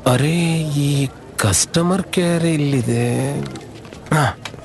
ಅರೆ ಈ customer care ಇಲ್ಲಿದೆ ಹಾ.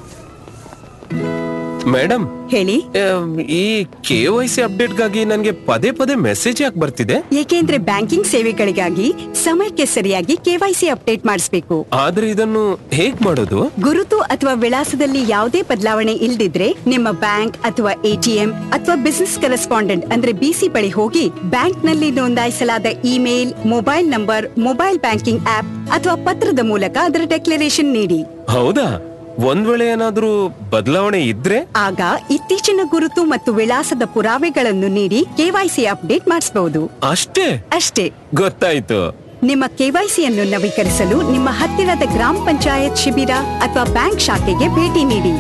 ಮೇಡಮ್ ಹೇಳಿ ಆಮ್, ಈ ಕೆ ವೈ ಸಿ ಅಪ್ಡೇಟ್ಗಾಗಿ ನನಗೆ ಪದೇ ಪದೇ ಮೆಸೇಜ್ ಯಾಕೆ ಬರ್ತಿದೆ ಏಕೆಂದ್ರೆ ಬ್ಯಾಂಕಿಂಗ್ ಸೇವೆಗಳಿಗಾಗಿ ಸಮಯಕ್ಕೆ ಸರಿಯಾಗಿ ಕೆವೈಸಿ ಅಪ್ಡೇಟ್ ಮಾಡಿಸಬೇಕು ಆದ್ರೆ ಇದನ್ನು ಹೇಗ್ ಮಾಡೋದು ಗುರುತು ಅಥವಾ ವಿಳಾಸದಲ್ಲಿ ಯಾವುದೇ ಬದಲಾವಣೆ ಇಲ್ದಿದ್ರೆ ನಿಮ್ಮ ಬ್ಯಾಂಕ್ ಅಥವಾ ಎಟಿಎಂ ಅಥವಾ ಬಿಸಿನೆಸ್ ಕರೆಸ್ಪಾಂಡೆಂಟ್ ಅಂದ್ರೆ ಬಿಸಿ ಬಳಿ ಹೋಗಿ ಬ್ಯಾಂಕ್ ನಲ್ಲಿ ನೋಂದಾಯಿಸಲಾದ email mobile number mobile banking app ಅಥವಾ ಪತ್ರದ ಮೂಲಕ ಅದರ ಡೆಕ್ಲರೇಷನ್ ನೀಡಿ ಹೌದಾ ಒಂದ್ ವೇಳೆ ಏನಾದ್ರೂ ಬದಲಾವಣೆ ಇದ್ರೆ ಆಗ ಇತ್ತೀಚಿನ ಗುರುತು ಮತ್ತು ವಿಳಾಸದ ಪುರಾವೆಗಳನ್ನು ನೀಡಿ ಕೆವೈಸಿ ಅಪ್ಡೇಟ್ ಮಾಡಿಸಬಹುದು ಅಷ್ಟೇ ಅಷ್ಟೇ ಗೊತ್ತಾಯ್ತು ನಿಮ್ಮ ಕೆವೈಸಿಯನ್ನು ನವೀಕರಿಸಲು ನಿಮ್ಮ ಹತ್ತಿರದ ಗ್ರಾಮ ಪಂಚಾಯತ್ ಶಿಬಿರ ಅಥವಾ ಬ್ಯಾಂಕ್ ಶಾಖೆಗೆ ಭೇಟಿ ನೀಡಿ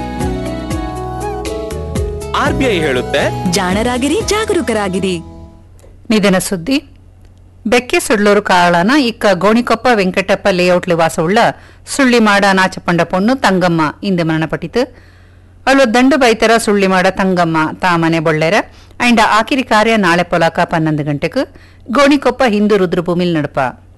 ಆರ್ ಬಿ ಐ ಹೇಳುತ್ತೆ ಜಾಣರಾಗಿರಿ ಜಾಗರೂಕರಾಗಿರಿ ನಿಧನ ಸುದ್ದಿ ಬೆಕ್ಕೆ ಸುಳ್ಳೂರು ಕಾಳನ ಇಕ್ಕ ಗೋಣಿಕೊಪ್ಪ ವೆಂಕಟಪ್ಪ ಲೇಔಟ್ ವಾಸವುಳ್ಳ ಸುಳ್ಳಿಮಾಡ ನಾಚಪಂಡ ಪೊಣ್ಣು ತಂಗಮ್ಮ ಇಂದು ಮರಣಪಟ್ಟಿತು ಅಲ್ವ ದಂಡು ಬೈತರ ಸುಳ್ಳಿಮಾಡ ತಂಗಮ್ಮ ತಾಮನೆ ಬೊಳ್ಳೆರ ಅಂಡ ಆಕಿರಿ ಕಾರ್ಯ ನಾಳೆ ಪೊಲಾಕ ಪನ್ನೊಂದು ಗಂಟೆಗೆ ಗೋಣಿಕೊಪ್ಪ ಹಿಂದೂ ರುದ್ರಭೂಮಿಲ್ ನಡಪ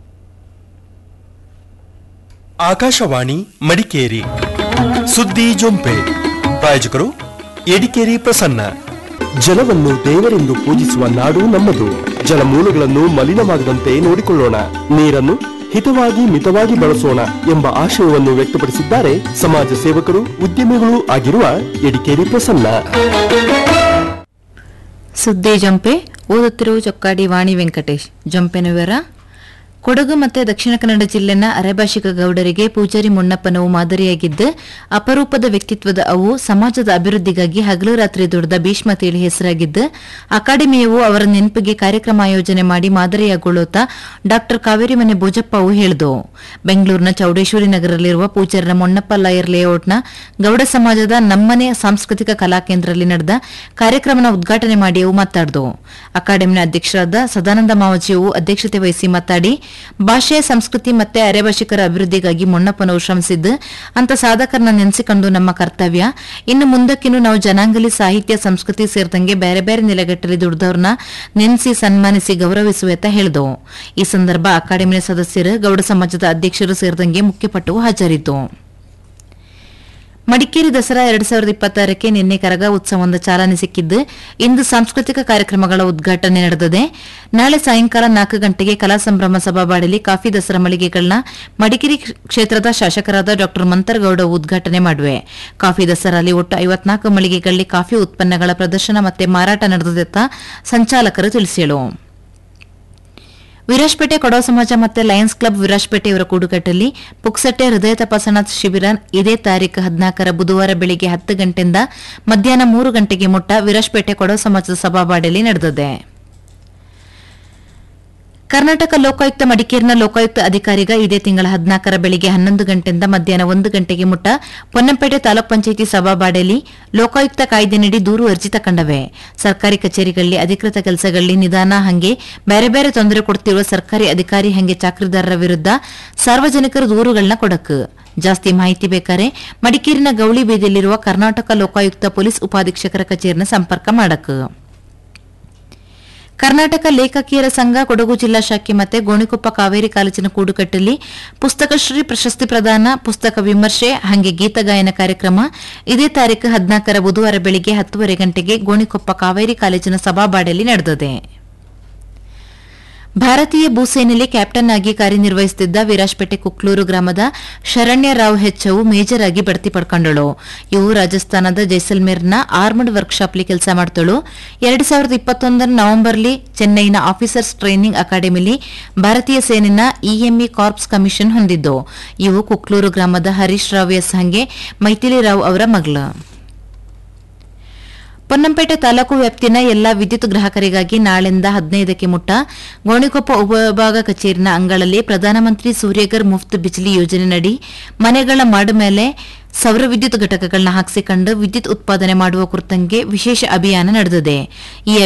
ಆಕಾಶವಾಣಿ ಮಡಿಕೇರಿ ಸುದ್ದಿ ಜೊಂಪೆ ಪ್ರಾಯೋಜಕರು ಎಡಿಕೇರಿ ಪ್ರಸನ್ನ ಜಲವನ್ನು ದೇವರೆಂದು ಪೂಜಿಸುವ ನಾಡು ನಮ್ಮದು ಜಲಮೂಲಗಳನ್ನು ಮಲಿನವಾಗದಂತೆ ನೋಡಿಕೊಳ್ಳೋಣ ನೀರನ್ನು ಹಿತವಾಗಿ ಮಿತವಾಗಿ ಬಳಸೋಣ ಎಂಬ ಆಶಯವನ್ನು ವ್ಯಕ್ತಪಡಿಸಿದ್ದಾರೆ ಸಮಾಜ ಸೇವಕರು ಉದ್ಯಮಿಗಳು ಆಗಿರುವ ಎಡಿಕೇರಿ ಪ್ರಸನ್ನ ಸುದ್ದಿ ಜಂಪೆ ಓದುತ್ತಿರುವ ಚೊಕ್ಕಾಡಿ ವಾಣಿ ವೆಂಕಟೇಶ್ ಜಂಪೆನ ವಿವರ ಕೊಡಗು ಮತ್ತು ದಕ್ಷಿಣ ಕನ್ನಡ ಜಿಲ್ಲೆನ ಅರೆಭಾಷಿಕ ಗೌಡರಿಗೆ ಪೂಜಾರಿ ಮುನ್ನಪ್ಪನವು ಮಾದರಿಯಾಗಿದ್ದು ಅಪರೂಪದ ವ್ಯಕ್ತಿತ್ವದ ಅವು ಸಮಾಜದ ಅಭಿವೃದ್ಧಿಗಾಗಿ ಹಗಲು ರಾತ್ರಿ ದುಡಿದ ಭೀಷ್ಮ ತೇಳಿ ಹೆಸರಾಗಿದ್ದು ಅಕಾಡೆಮಿಯವು ಅವರ ನೆನಪಿಗೆ ಕಾರ್ಯಕ್ರಮ ಆಯೋಜನೆ ಮಾಡಿ ಮಾದರಿಯಾಗೊಳ್ಳುತ್ತಾ ಡಾ ಕಾವೇರಿ ಮನೆ ಭೋಜಪ್ಪ ಅವು ಹೇಳಿದವು ಬೆಂಗಳೂರಿನ ಚೌಡೇಶ್ವರಿ ನಗರದಲ್ಲಿರುವ ಪೂಜಾರನ ಮೊನ್ನಪ್ಪ ಲಾಯರ್ ಲೇಔಟ್ನ ಗೌಡ ಸಮಾಜದ ನಮ್ಮನೆ ಸಾಂಸ್ಕೃತಿಕ ಕಲಾ ಕೇಂದ್ರದಲ್ಲಿ ನಡೆದ ಕಾರ್ಯಕ್ರಮನ ಉದ್ಘಾಟನೆ ಮಾಡಿ ಅವು ಮಾತಾಡಿದವು ಅಕಾಡೆಮಿನ ಅಧ್ಯಕ್ಷರಾದ ಸದಾನಂದ ಮಾವಜಿಯವು ಅಧ್ಯಕ್ಷತೆ ವಹಿಸಿ ಮಾತಾಡಿ ಭಾಷೆ ಸಂಸ್ಕೃತಿ ಮತ್ತೆ ಅರೆಭಾಷಿಕರ ಅಭಿವೃದ್ಧಿಗಾಗಿ ಮೊನ್ನಪ್ಪನವರು ಶ್ರಮಿಸಿದ್ದು ಅಂತ ಸಾಧಕರನ್ನ ನೆನೆಸಿಕೊಂಡು ನಮ್ಮ ಕರ್ತವ್ಯ ಇನ್ನು ಮುಂದಕ್ಕಿನ್ನು ನಾವು ಜನಾಂಗಲಿ ಸಾಹಿತ್ಯ ಸಂಸ್ಕೃತಿ ಸೇರಿದಂಗೆ ಬೇರೆ ಬೇರೆ ನೆಲೆಗಟ್ಟಲ್ಲಿ ದುಡಿದವ್ರನ್ನ ನೆನೆಸಿ ಸನ್ಮಾನಿಸಿ ಗೌರವಿಸುವಂತ ಹೇಳಿದವು ಈ ಸಂದರ್ಭ ಅಕಾಡೆಮಿಯ ಸದಸ್ಯರು ಗೌಡ ಸಮಾಜದ ಅಧ್ಯಕ್ಷರು ಸೇರಿದಂಗೆ ಮುಖ್ಯಪಟ್ಟವು ಹಾಜರಿದ್ದು ಮಡಿಕೇರಿ ದಸರಾ ಎರಡ್ ಸಾವಿರದ ಇಪ್ಪತ್ತಾರಕ್ಕೆ ನಿನ್ನೆ ಕರಗ ಉತ್ಸವದ ಚಾಲನೆ ಸಿಕ್ಕಿದ್ದು ಇಂದು ಸಾಂಸ್ಕೃತಿಕ ಕಾರ್ಯಕ್ರಮಗಳ ಉದ್ಘಾಟನೆ ನಡೆದಿದೆ ನಾಳೆ ಸಾಯಂಕಾಲ ನಾಲ್ಕು ಗಂಟೆಗೆ ಕಲಾ ಸಂಭ್ರಮ ಸಭಾಬಾಡಲಿ ಕಾಫಿ ದಸರಾ ಮಳಿಗೆಗಳನ್ನ ಮಡಿಕೇರಿ ಕ್ಷೇತ್ರದ ಶಾಸಕರಾದ ಡಾ ಮಂತರ್ಗೌಡ ಉದ್ಘಾಟನೆ ಮಾಡುವೆ ಕಾಫಿ ದಸರಾಲಿ ಒಟ್ಟು ಐವತ್ನಾಲ್ಕು ಮಳಿಗೆಗಳಲ್ಲಿ ಕಾಫಿ ಉತ್ಪನ್ನಗಳ ಪ್ರದರ್ಶನ ಮತ್ತೆ ಮಾರಾಟ ನಡೆದದೆತ್ತ ಸಂಚಾಲಕರು ತಿಳಿಸಿದರು ವಿರಾಜ್ಪೇಟೆ ಕೊಡವ ಸಮಾಜ ಮತ್ತೆ ಲಯನ್ಸ್ ಕ್ಲಬ್ ವಿರಾಜ್ಪೇಟೆ ಇವರ ಕೂಡುಕಟ್ಟಲ್ಲಿ ಪುಕ್ಸಟ್ಟೆ ಹೃದಯ ತಪಾಸಣಾ ಶಿಬಿರ ಇದೇ ತಾರೀಕು ಹದಿನಾಲ್ಕರ ಬುಧವಾರ ಬೆಳಿಗ್ಗೆ ಹತ್ತು ಗಂಟೆಯಿಂದ ಮಧ್ಯಾಹ್ನ ಮೂರು ಗಂಟೆಗೆ ಮುಟ್ಟ ವಿರಾಜ್ಪೇಟೆ ಕೊಡವ ಸಮಾಜದ ಸಭಾಬಾಡಲಿ ನಡೆದಿದೆ ಕರ್ನಾಟಕ ಲೋಕಾಯುಕ್ತ ಮಡಿಕೇರಿನ ಲೋಕಾಯುಕ್ತ ಅಧಿಕಾರಿಗ ಇದೇ ತಿಂಗಳ ಹದಿನಾಲ್ಕರ ಬೆಳಿಗ್ಗೆ ಹನ್ನೊಂದು ಗಂಟೆಯಿಂದ ಮಧ್ಯಾಹ್ನ ಒಂದು ಗಂಟೆಗೆ ಮುಟ್ಟ ಪೊನ್ನಂಪೇಟೆ ತಾಲೂಕ್ ಪಂಚಾಯಿತಿ ಸಭಾಬಾಡಲಿ ಲೋಕಾಯುಕ್ತ ಕಾಯ್ದೆನಡಿ ದೂರು ಅರ್ಜಿ ತಕೊಂಡವೆ ಸರ್ಕಾರಿ ಕಚೇರಿಗಳಲ್ಲಿ ಅಧಿಕೃತ ಕೆಲಸಗಳಲ್ಲಿ ನಿಧಾನ ಹಂಗೆ ಬೇರೆ ಬೇರೆ ತೊಂದರೆ ಕೊಡ್ತಿರುವ ಸರ್ಕಾರಿ ಅಧಿಕಾರಿ ಹಂಗೆ ಚಾಕರಿದಾರರ ವಿರುದ್ಧ ಸಾರ್ವಜನಿಕರು ದೂರುಗಳನ್ನ ಕೊಡಕು ಜಾಸ್ತಿ ಮಾಹಿತಿ ಬೇಕಾರೆ ಮಡಿಕೇರಿನ ಗೌಳಿ ಬೀದಿಯಲ್ಲಿರುವ ಕರ್ನಾಟಕ ಲೋಕಾಯುಕ್ತ ಪೊಲೀಸ್ ಉಪಾಧೀಕ್ಷಕರ ಕಚೇರಿನ ಸಂಪರ್ಕ ಮಾಡಕು ಕರ್ನಾಟಕ ಲೇಖಕಿಯರ ಸಂಘ ಕೊಡಗು ಜಿಲ್ಲಾ ಶಾಖೆ ಮತ್ತೆ ಗೋಣಿಕೊಪ್ಪ ಕಾವೇರಿ ಕಾಲೇಜಿನ ಕೂಡುಕಟ್ಟಲ್ಲಿ ಪುಸ್ತಕಶ್ರೀ ಪ್ರಶಸ್ತಿ ಪ್ರದಾನ ಪುಸ್ತಕ ವಿಮರ್ಶೆ ಹಾಗೆ ಗೀತಗಾಯನ ಕಾರ್ಯಕ್ರಮ ಇದೇ ತಾರೀಕು ಹದಿನಾಲ್ಕರ ಬುಧವಾರ ಬೆಳಿಗ್ಗೆ ಹತ್ತುವರೆ ಗಂಟೆಗೆ ಗೋಣಿಕೊಪ್ಪ ಕಾವೇರಿ ಕಾಲೇಜಿನ ಸಭಾಬಾಡಲಿ ನಡೆದಿದೆ ಭಾರತೀಯ ಭೂಸೇನೆಯಲ್ಲಿ ಕ್ಯಾಪ್ಟನ್ ಆಗಿ ಕಾರ್ಯನಿರ್ವಹಿಸುತ್ತಿದ್ದ ವಿರಾಜ್ಪೇಟೆ ಕುಕ್ಲೂರು ಗ್ರಾಮದ ಶರಣ್ಯ ರಾವ್ ಹೆಚ್ಚವು ಮೇಜರ್ ಆಗಿ ಬಡ್ತಿ ಪಡ್ಕೊಂಡಳು ಇವು ರಾಜಸ್ಥಾನದ ಜೈಸಲ್ಮೇರ್ನ ಆರ್ಮಡ್ ವರ್ಕ್ಶಾಪ್ಲಿ ಕೆಲಸ ಮಾಡ್ತಳು ಎರಡ್ ಸಾವಿರದ ಇಪ್ಪತ್ತೊಂದರ ನವೆಂಬರ್ಲಿ ಚೆನ್ನೈನ ಆಫೀಸರ್ಸ್ ಟ್ರೈನಿಂಗ್ ಅಕಾಡೆಮಿಲಿ ಭಾರತೀಯ ಸೇನೆನ ಇಎಂಇ ಕಾರ್ಪ್ಸ್ ಕಮಿಷನ್ ಹೊಂದಿದ್ದು ಇವು ಕುಕ್ಲೂರು ಗ್ರಾಮದ ಹರೀಶ್ ರಾವ್ ಎಸ್ ಹಂಗೆ ಮೈಥಿಲಿ ರಾವ್ ಅವರ ಮಗಳು ಪೊನ್ನಂಪೇಟೆ ತಾಲೂಕು ವ್ಯಾಪ್ತಿನ ಎಲ್ಲಾ ವಿದ್ಯುತ್ ಗ್ರಾಹಕರಿಗಾಗಿ ನಾಳೆಯಿಂದ ಹದಿನೈದಕ್ಕೆ ಮುಟ್ಟ ಗೋಣಿಕೊಪ್ಪ ಉಪವಿಭಾಗ ಕಚೇರಿನ ಅಂಗಳಲ್ಲಿ ಪ್ರಧಾನಮಂತ್ರಿ ಸೂರ್ಯಗರ್ ಮುಫ್ತ್ ಬಿಜ್ಲಿ ಯೋಜನೆಯಡಿ ಮನೆಗಳ ಮಾಡು ಮೇಲೆ ಸೌರ ವಿದ್ಯುತ್ ಘಟಕಗಳನ್ನ ಹಾಕಿಸಿಕೊಂಡು ವಿದ್ಯುತ್ ಉತ್ಪಾದನೆ ಮಾಡುವ ಕುರಿತಂಗೆ ವಿಶೇಷ ಅಭಿಯಾನ ನಡೆದಿದೆ ಈ